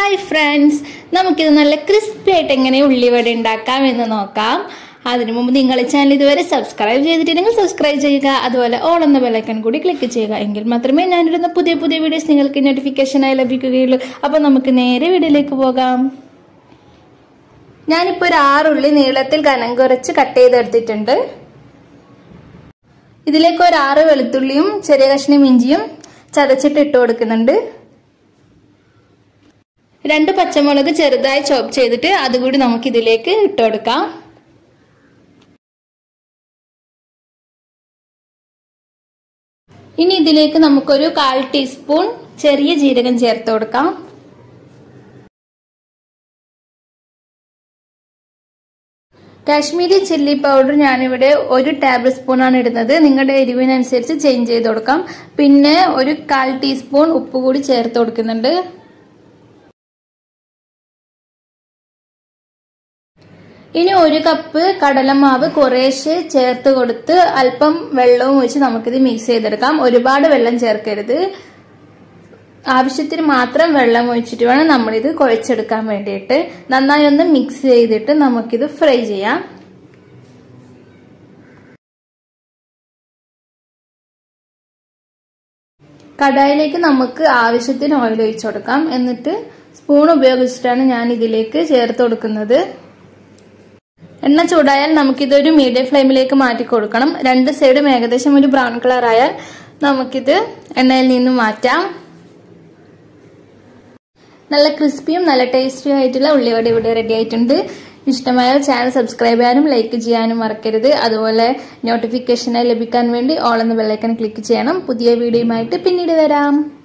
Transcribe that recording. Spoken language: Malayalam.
ഹായ് ഫ്രണ്ട്സ് നമുക്കിത് നല്ല ക്രിസ്പി ആയിട്ട് എങ്ങനെ ഉള്ളിവട ഉണ്ടാക്കാം എന്ന് നോക്കാം അതിനു മുമ്പ് നിങ്ങൾ ചാനൽ ഇതുവരെ സബ്സ്ക്രൈബ് ചെയ്തിട്ടുണ്ടെങ്കിൽ സബ്സ്ക്രൈബ് ചെയ്യുക അതുപോലെ ഓൾ എന്ന ബെലൈക്കൺ കൂടി ക്ലിക്ക് ചെയ്യുക എങ്കിൽ മാത്രമേ ഞാനിടുന്ന പുതിയ പുതിയ വീഡിയോസ് നിങ്ങൾക്ക് നോട്ടിഫിക്കേഷനായി ലഭിക്കുകയുള്ളൂ അപ്പോൾ നമുക്ക് നേരെ വീഡിയോയിലേക്ക് പോകാം ഞാനിപ്പോൾ ഒരു ആറുള്ളി നീളത്തിൽ കനം കുറച്ച് കട്ട് ചെയ്തെടുത്തിട്ടുണ്ട് ഇതിലേക്ക് ഒരു ആറ് വെളുത്തുള്ളിയും ചെറിയ കഷ്ണം ഇഞ്ചിയും ചതച്ചിട്ട് ഇട്ട് കൊടുക്കുന്നുണ്ട് രണ്ട് പച്ചമുളക് ചെറുതായി ചോപ്പ് ചെയ്തിട്ട് അതുകൂടി നമുക്ക് ഇതിലേക്ക് ഇട്ട് കൊടുക്കാം ഇനി ഇതിലേക്ക് നമുക്കൊരു കാൽ ടീസ്പൂൺ ചെറിയ ജീരകം ചേർത്ത് കൊടുക്കാം കാശ്മീരി ചില്ലി പൗഡർ ഞാനിവിടെ ഒരു ടേബിൾ സ്പൂൺ ആണ് ഇടുന്നത് നിങ്ങളുടെ എരിവിനനുസരിച്ച് ചേഞ്ച് ചെയ്ത് കൊടുക്കാം പിന്നെ ഒരു കാൽ ടീസ്പൂൺ ഉപ്പ് കൂടി ചേർത്ത് കൊടുക്കുന്നുണ്ട് ഇനി ഒരു കപ്പ് കടലമാവ് കുറേശ്ശെ ചേർത്ത് കൊടുത്ത് അല്പം വെള്ളവും ഒഴിച്ച് നമുക്കിത് മിക്സ് ചെയ്തെടുക്കാം ഒരുപാട് വെള്ളം ചേർക്കരുത് ആവശ്യത്തിന് മാത്രം വെള്ളം ഒഴിച്ചിട്ട് വേണം നമ്മളിത് കുഴച്ചെടുക്കാൻ വേണ്ടിയിട്ട് നന്നായി ഒന്ന് മിക്സ് ചെയ്തിട്ട് നമുക്കിത് ഫ്രൈ ചെയ്യാം കടായിലേക്ക് നമുക്ക് ആവശ്യത്തിന് ഓയിൽ ഒഴിച്ചു കൊടുക്കാം എന്നിട്ട് സ്പൂൺ ഉപയോഗിച്ചിട്ടാണ് ഞാൻ ഇതിലേക്ക് ചേർത്ത് കൊടുക്കുന്നത് എണ്ണ ചൂടായാൽ നമുക്കിതൊരു മീഡിയം ഫ്ലെയിമിലേക്ക് മാറ്റി കൊടുക്കണം രണ്ട് സൈഡും ഏകദേശം ഒരു ബ്രൗൺ കളർ ആയാൽ നമുക്കിത് എണ്ണയിൽ നിന്ന് മാറ്റാം നല്ല ക്രിസ്പിയും നല്ല ടേസ്റ്റിയും ആയിട്ടുള്ള ഉള്ളിവട ഇവിടെ റെഡി ആയിട്ടുണ്ട് ഇഷ്ടമായാൽ ചാനൽ സബ്സ്ക്രൈബ് ചെയ്യാനും ലൈക്ക് ചെയ്യാനും മറക്കരുത് അതുപോലെ നോട്ടിഫിക്കേഷനായി ലഭിക്കാൻ വേണ്ടി ഓൾ എന്ന ബെല്ലൈക്കൺ ക്ലിക്ക് ചെയ്യണം പുതിയ വീഡിയോയുമായിട്ട് പിന്നീട് വരാം